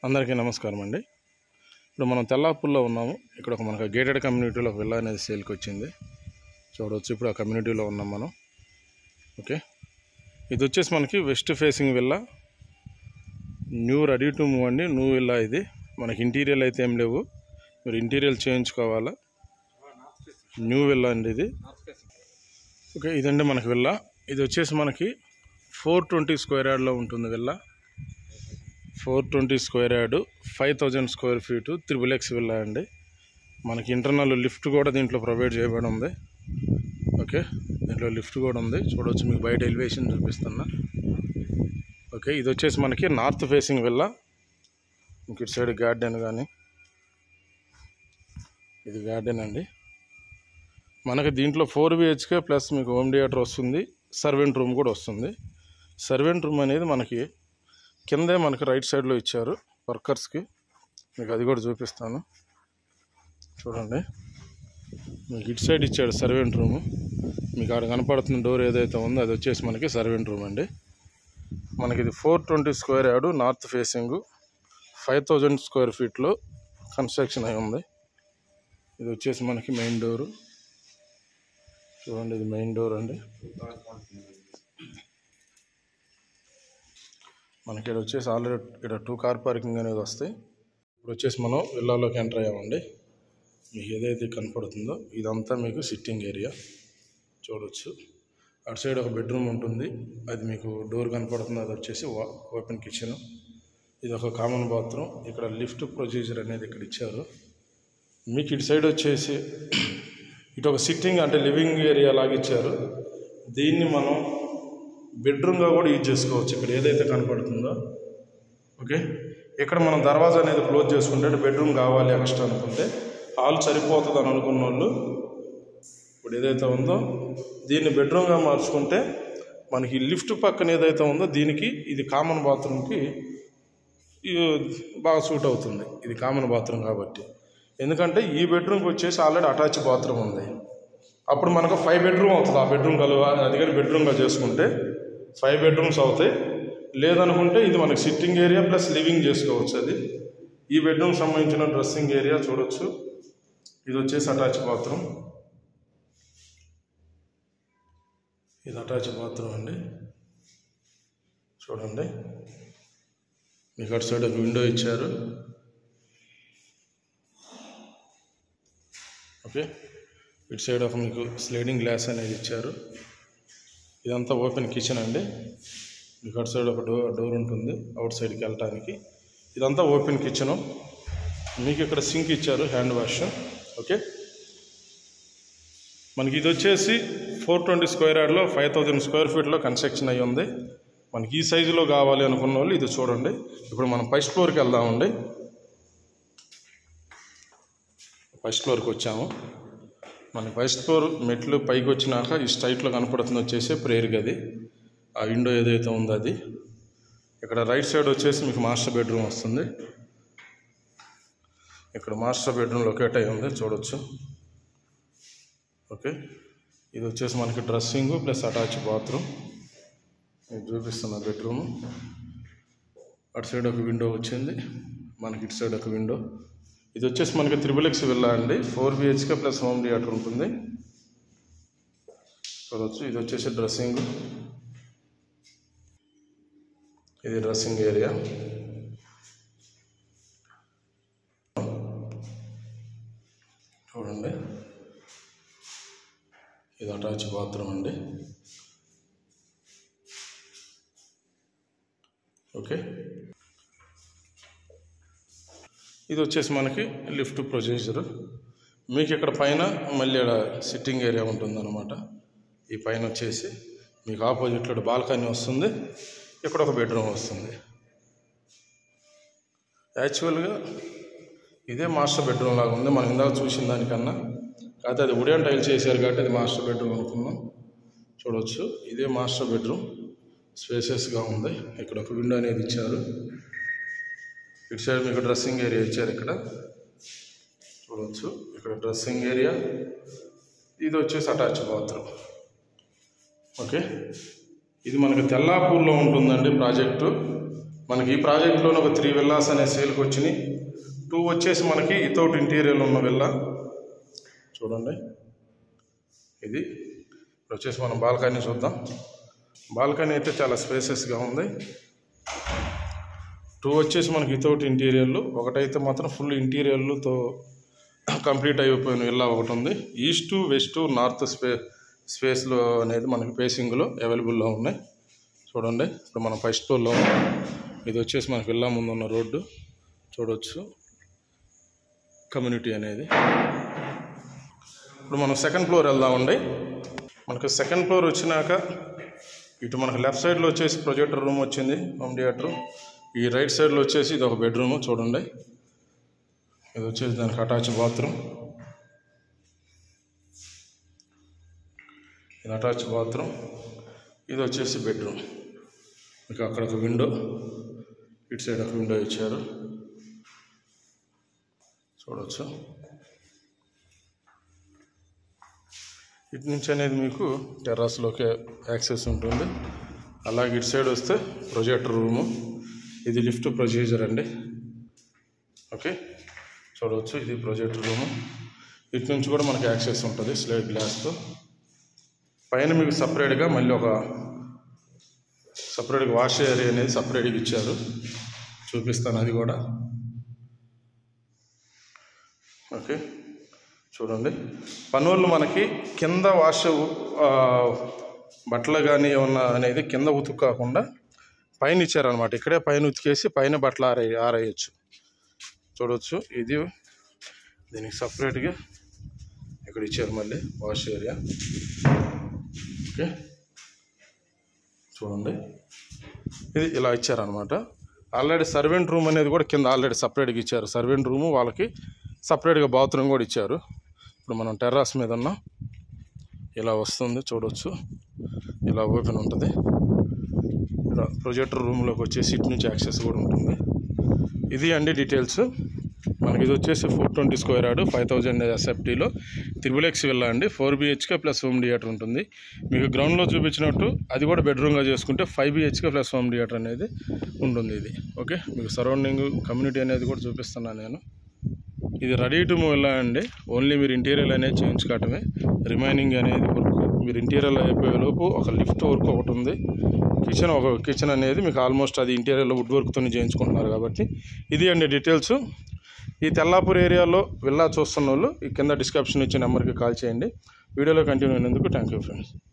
అందరికీ నమస్కారం అండి ఇప్పుడు మనం తెల్లాపూర్లో ఉన్నాము ఇక్కడ ఒక మనకు గేటెడ్ కమ్యూనిటీలో ఒక విల్లా అనేది సేల్కి వచ్చింది చూడవచ్చు ఇప్పుడు ఆ కమ్యూనిటీలో ఉన్నాం మనం ఓకే ఇది వచ్చేసి మనకి west facing villa new ready to move అండి న్యూ విల్లా ఇది మనకి ఇంటీరియర్ అయితే ఏం లేవు మీరు ఇంటీరియర్ చేయించుకోవాలా న్యూ విల్లా అండి ఇది ఓకే ఇదండి మనకి విల్లా ఇది వచ్చేసి మనకి ఫోర్ ట్వంటీ స్క్వేర్ యార్డ్లో ఉంటుంది villa four twenty square yard five thousand square feet triple X villa అండి మనకి ఇంటర్నల్ లిఫ్ట్ కూడా దీంట్లో ప్రొవైడ్ చేయబడి ఉంది ఓకే దీంట్లో లిఫ్ట్ కూడా ఉంది చూడవచ్చు మీకు బయట ఎలివేషన్ చూపిస్తున్నా ఓకే ఇది వచ్చేసి మనకి నార్త్ ఫేసింగ్ విల్లా ఇంక ఇటు సైడ్ గార్డెన్ కానీ ఇది గార్డెన్ అండి మనకి దీంట్లో ఫోర్ బిహెచ్కే ప్లస్ మీకు హోమ్ థియేటర్ వస్తుంది సర్వెంట్ రూమ్ కూడా వస్తుంది సర్వెంట్ రూమ్ అనేది మనకి కిందే మనకి రైట్ సైడ్లో ఇచ్చారు వర్కర్స్కి మీకు అది కూడా చూపిస్తాను చూడండి మీకు ఇటు సైడ్ ఇచ్చాడు సర్వెంట్ రూము మీకు ఆడ కనపడుతున్న డోర్ ఏదైతే ఉందో అది వచ్చేసి మనకి సర్వెంట్ రూమ్ అండి మనకి ఇది four twenty square yard north facing five thousand square ఫీట్లో కన్స్ట్రక్షన్ అయి ఉంది ఇది వచ్చేసి మనకి మెయిన్ డోరు చూడండి ఇది మెయిన్ డోర్ అండి మనకి ఇక్కడ వచ్చేసి ఆల్రెడీ ఇక్కడ టూ కార్ పార్కింగ్ అనేది వస్తాయి ఇప్పుడు వచ్చేసి మనం విల్లాలోకి ఎంటర్ అయ్యామండి మీకు ఏదైతే కనపడుతుందో ఇదంతా మీకు సిట్టింగ్ ఏరియా చూడవచ్చు అటు సైడ్ ఒక బెడ్రూమ్ ఉంటుంది అది మీకు డోర్ కనపడుతుంది అది వచ్చేసి ఓపెన్ కిచెన్ ఇది ఒక కామన్ బాత్రూమ్ ఇక్కడ లిఫ్ట్ ప్రొసీజర్ అనేది ఇక్కడ ఇచ్చారు మీకు ఇటు సైడ్ వచ్చేసి ఇటు ఒక సిట్టింగ్ అంటే లివింగ్ ఏరియా లాగా ఇచ్చారు దీన్ని మనం బెడ్రూమ్గా కూడా యూజ్ చేసుకోవచ్చు ఇక్కడ ఏదైతే కనపడుతుందో ఓకే ఇక్కడ మనం దర్వాజా అనేది క్లోజ్ చేసుకుంటే బెడ్రూమ్ కావాలి ఎక్స్ట్రా అనుకుంటే హాల్ సరిపోతుంది అని అనుకున్న వాళ్ళు ఇప్పుడు ఏదైతే ఉందో దీన్ని బెడ్రూమ్గా మార్చుకుంటే మనకి లిఫ్ట్ పక్కన ఏదైతే ఉందో దీనికి ఇది కామన్ బాత్రూమ్కి బాగా సూట్ అవుతుంది ఇది కామన్ బాత్రూమ్ కాబట్టి ఎందుకంటే ఈ బెడ్రూమ్కి వచ్చేసి ఆల్రెడీ అటాచ్ బాత్రూమ్ ఉంది అప్పుడు మనకు ఫైవ్ బెడ్రూమ్ అవుతుంది ఆ బెడ్రూమ్ కలవ అది కానీ బెడ్రూమ్గా చేసుకుంటే ఫైవ్ బెడ్రూమ్స్ అవుతాయి లేదనుకుంటే ఇది మనకి సిట్టింగ్ ఏరియా ప్లస్ లివింగ్ చేసుకోవచ్చు అది ఈ బెడ్రూమ్ సంబంధించిన డ్రెస్సింగ్ ఏరియా చూడొచ్చు ఇది వచ్చేసి అటాచ్ బాత్రూమ్ ఇది అటాచ్ బాత్రూమ్ అండి చూడండి మీకు అటు సైడ్ ఒక విండో ఇచ్చారు ఓకే ఇటు సైడ్ ఒక మీకు స్లైడింగ్ గ్లాస్ అనేది ఇచ్చారు ఇదంతా ఓపెన్ కిచెన్ అండి మీకు అటు సైడ్ ఒక డోర్ డోర్ ఉంటుంది అవుట్ సైడ్కి వెళ్ళటానికి ఇదంతా ఓపెన్ కిచెను మీకు ఇక్కడ సింక్ ఇచ్చారు హ్యాండ్ వాష్ ఓకే మనకి ఇది వచ్చేసి ఫోర్ ట్వంటీ స్క్వేర్ యార్డ్లో ఫైవ్ థౌజండ్ స్క్వేర్ ఫీట్లో కన్స్ట్రక్షన్ అయ్యి ఉంది మనకి ఈ సైజులో కావాలి అనుకున్న వాళ్ళు ఇది చూడండి ఇప్పుడు మనం ఫస్ట్ ఫ్లోర్కి వెళ్దామండి ఫస్ట్ ఫ్లోర్కి వచ్చాము మన ఫస్ట్ ఫ్లోర్ మెట్లు పైకి వచ్చినాక ఈ స్ట్రైట్లో కనపడుతుంది వచ్చేసి ప్రేయర్ గది ఆ విండో ఏదైతే ఉందో అది ఇక్కడ రైట్ సైడ్ వచ్చేసి మీకు మాస్టర్ బెడ్రూమ్ వస్తుంది ఇక్కడ మాస్టర్ బెడ్రూమ్ లొకేట్ అయి ఉంది చూడొచ్చు ఓకే ఇది వచ్చేసి మనకి డ్రెస్సింగ్ ప్లస్ అటాచ్ బాత్రూమ్ నేను చూపిస్తున్న బెడ్రూమ్ అటు సైడ్ ఒక విండో వచ్చింది మనకి ఇటు సైడ్ ఒక విండో ఇది వచ్చేసి మనకి త్రిబుల్ ఎక్స్ విల్లా అండి four BHK plus home theatre ఉంటుంది చూడవచ్చు ఇది వచ్చేసి డ్రెస్సింగ్ ఇది డ్రెస్సింగ్ ఏరియా చూడండి ఇది అటాచ్ బాత్రూమ్ అండి ఓకే ఇది వచ్చేసి మనకి లిఫ్ట్ ప్రొసీజర్ మీకు ఇక్కడ పైన మళ్ళీ ఇక్కడ సిట్టింగ్ ఏరియా ఉంటుందన్నమాట ఈ పైన వచ్చేసి మీకు ఆపోజిట్లో బాల్కనీ వస్తుంది ఇక్కడ ఒక బెడ్రూమ్ వస్తుంది యాక్చువల్గా ఇదే మాస్టర్ బెడ్రూమ్ లాగా ఉంది మనం ఇందాక చూసిన దానికన్నా కాకపోతే అది ఉడియన్ టైల్ చేశారు కాబట్టి అది మాస్టర్ బెడ్రూమ్ అనుకున్నాం చూడవచ్చు ఇదే మాస్టర్ బెడ్రూమ్ స్పేసెస్గా ఉంది ఇక్కడ ఒక విండో అనేది ఇచ్చారు ఇటు సైడ్ మీకు డ్రెస్సింగ్ ఏరియా ఇచ్చారు ఇక్కడ చూడవచ్చు ఇక్కడ డ్రెస్సింగ్ ఏరియా ఇది వచ్చేసి అటాచ్ బాత్రూమ్ ఓకే ఇది మనకి తెల్లాపూర్లో ఉంటుందండి ప్రాజెక్టు మనకి ఈ ప్రాజెక్ట్లోనే ఒక త్రీ విల్లాస్ అనే సేల్కి వచ్చినాయి టూ వచ్చేసి మనకి వితౌట్ ఇంటీరియర్ ఉన్న విల్లా చూడండి ఇది ఇప్పుడు వచ్చేసి మనం బాల్కనీ చూద్దాం బాల్కనీ అయితే చాలా స్పేసెస్గా ఉంది టూ వచ్చేసి మనకి వితౌట్ ఇంటీరియర్లు ఒకటైతే మాత్రం ఫుల్ ఇంటీరియర్లతో కంప్లీట్ అయిపోయిన విల్లా ఒకటి ఉంది ఈస్ట్ వెస్ట్ నార్త్ స్పే స్పేస్లో అనేది మనకి పేసింగ్లో అవైలబుల్లో ఉన్నాయి చూడండి ఇప్పుడు మనం ఫస్ట్ ఫ్లోర్లో ఉన్నాం ఇది వచ్చేసి మనకి విల్లా ముందు ఉన్న రోడ్డు చూడవచ్చు కమ్యూనిటీ అనేది ఇప్పుడు మనం సెకండ్ ఫ్లోర్ వెళ్దామండి మనకు సెకండ్ ఫ్లోర్ వచ్చినాక ఇటు మనకు లెఫ్ట్ సైడ్లో వచ్చేసి ప్రొజెక్టర్ రూమ్ వచ్చింది హోమ్ థియేటర్ ఈ రైట్ సైడ్లో వచ్చేసి ఇది ఒక బెడ్రూమ్ చూడండి ఇది వచ్చేసి దానికి అటాచ్ బాత్రూమ్ ఇది అటాచ్ బాత్రూమ్ ఇది వచ్చేసి బెడ్రూమ్ మీకు అక్కడ ఒక విండో ఇటు సైడ్ ఒక విండో ఇచ్చారు చూడవచ్చు ఇటు నుంచి అనేది మీకు టెర్రస్లోకి యాక్సెస్ ఉంటుంది అలాగే ఇటు సైడ్ వస్తే ప్రొజెక్టర్ రూము ఇది లిఫ్ట్ ప్రొసీజర్ అండి ఓకే చూడవచ్చు ఇది ప్రొజెక్టర్ రూము ఇటు నుంచి కూడా మనకి యాక్సెస్ ఉంటుంది స్లేట్ గ్లాస్తో పైన మీకు సపరేట్గా మళ్ళీ ఒక సపరేట్గా వాష్ ఏరియా అనేది సపరేట్గా ఇచ్చారు చూపిస్తాను అది కూడా ఓకే చూడండి పనులు మనకి కింద వాష్ ఆ, బట్టలు కానీ ఏమన్నా అనేది కింద ఉతుకు కాకుండా పైన ఇచ్చారనమాట ఇక్కడే పైన ఉతికేసి పైన బట్టలు ఆరే ఆరేయచ్చు చూడవచ్చు ఇది దీనికి సపరేట్గా ఇక్కడ ఇచ్చారు మళ్ళీ వాష్ ఏరియా ఓకే చూడండి ఇది ఇలా ఇచ్చారనమాట ఆల్రెడీ సర్వెంట్ రూమ్ అనేది కూడా కింద ఆల్రెడీ సపరేట్గా ఇచ్చారు సర్వెంట్ రూము వాళ్ళకి సపరేట్గా బాత్రూమ్ కూడా ఇచ్చారు ఇప్పుడు మనం టెర్రాస్ మీద ఉన్నాం ఇలా వస్తుంది చూడవచ్చు ఇలా ఓపెన్ ఉంటుంది ఇలా ప్రొజెక్టర్ రూమ్లోకి వచ్చేసి ఇటు నుంచి యాక్సెస్ కూడా ఉంటుంది ఇది అండి డీటెయిల్స్ మనకి ఇది వచ్చేసి four twenty square yard five thousand ఎస్ఎఫ్టీలో త్రిబుల్ ఎక్స్ విల్లా అండి four BHK plus home theatre ఉంటుంది మీకు గ్రౌండ్లో చూపించినట్టు అది కూడా బెడ్రూమ్గా చేసుకుంటే five BHK plus home theatre అనేది ఉంటుంది ఇది ఓకే మీకు సరౌండింగ్ కమ్యూనిటీ అనేది కూడా చూపిస్తున్నాను నేను ఇది రెడీ టు మూవ్ విల్లా అండి ఓన్లీ మీరు ఇంటీరియర్ అనేది చేయించుకోవటమే రిమైనింగ్ అనేది వర్క్ మీరు ఇంటీరియర్ అయిపోయే లోపు ఒక లిఫ్ట్ వర్క్ ఒకటి ఉంది కిచెన్ ఒక కిచెన్ అనేది మీకు ఆల్మోస్ట్ అది ఇంటీరియర్లో వుడ్ వర్క్తో చేయించుకుంటున్నారు కాబట్టి ఇది అండి డీటెయిల్స్ ఈ తెల్లాపూర్ ఏరియాలో విల్లా చూస్తున్న వాళ్ళు ఈ కింద డిస్క్రిప్షన్ ఇచ్చే నెంబర్కి కాల్ చేయండి వీడియోలో కంటిన్యూ అయినందుకు థ్యాంక్ యూ ఫ్రెండ్స్